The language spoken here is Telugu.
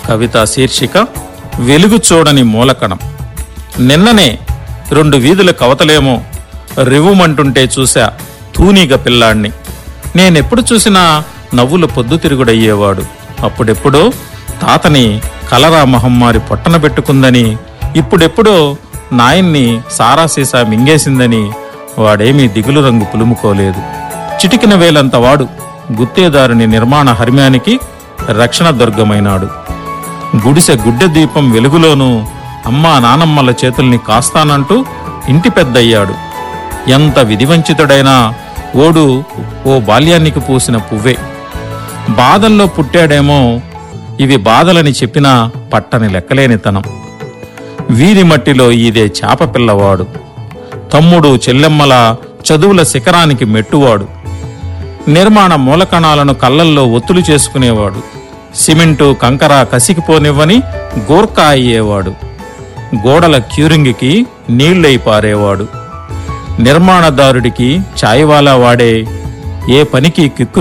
కవిత శీర్షిక వెలుగు చూడని మూలకణం నిన్ననే రెండు వీధుల కవతలేమో రివుమంటుంటే చూశా తూనీగ పిల్లాణ్ణి నేనెప్పుడు చూసినా నవ్వులు పొద్దుతిరుగుడయ్యేవాడు అప్పుడెప్పుడో తాతని కలరా మహమ్మారి పొట్టన పెట్టుకుందని ఇప్పుడెప్పుడో నాయన్ని సారా సీసా మింగేసిందని వాడేమీ దిగులు రంగు పులుముకోలేదు చిటికిన వేలంత వాడు గుత్తేదారుని నిర్మాణ హర్మ్యానికి రక్షణ దుర్గమైనాడు గుడిసె గుడ్డె దీపం వెలుగులోనూ అమ్మా నానమ్మల చేతుల్ని కాస్తానంటూ ఇంటి పెద్దయ్యాడు ఎంత విధివంచితుడైనా ఓడు ఓ బాల్యానికి పూసిన పువ్వే బాధల్లో పుట్టాడేమో ఇవి బాధలని చెప్పినా పట్టని లెక్కలేనితనం వీరి మట్టిలో ఇదే చేప పిల్లవాడు తమ్ముడు చెల్లెమ్మల చదువుల శిఖరానికి మెట్టువాడు నిర్మాణ మూలకణాలను కళ్ళల్లో ఒత్తులు చేసుకునేవాడు సిమెంటు కంకర కసికిపోనివ్వని గోర్ఖా అయ్యేవాడు గోడల క్యూరింగికి నీళ్లై పారేవాడు నిర్మాణదారుడికి చాయ్వాలా వాడే ఏ పనికి కిక్కు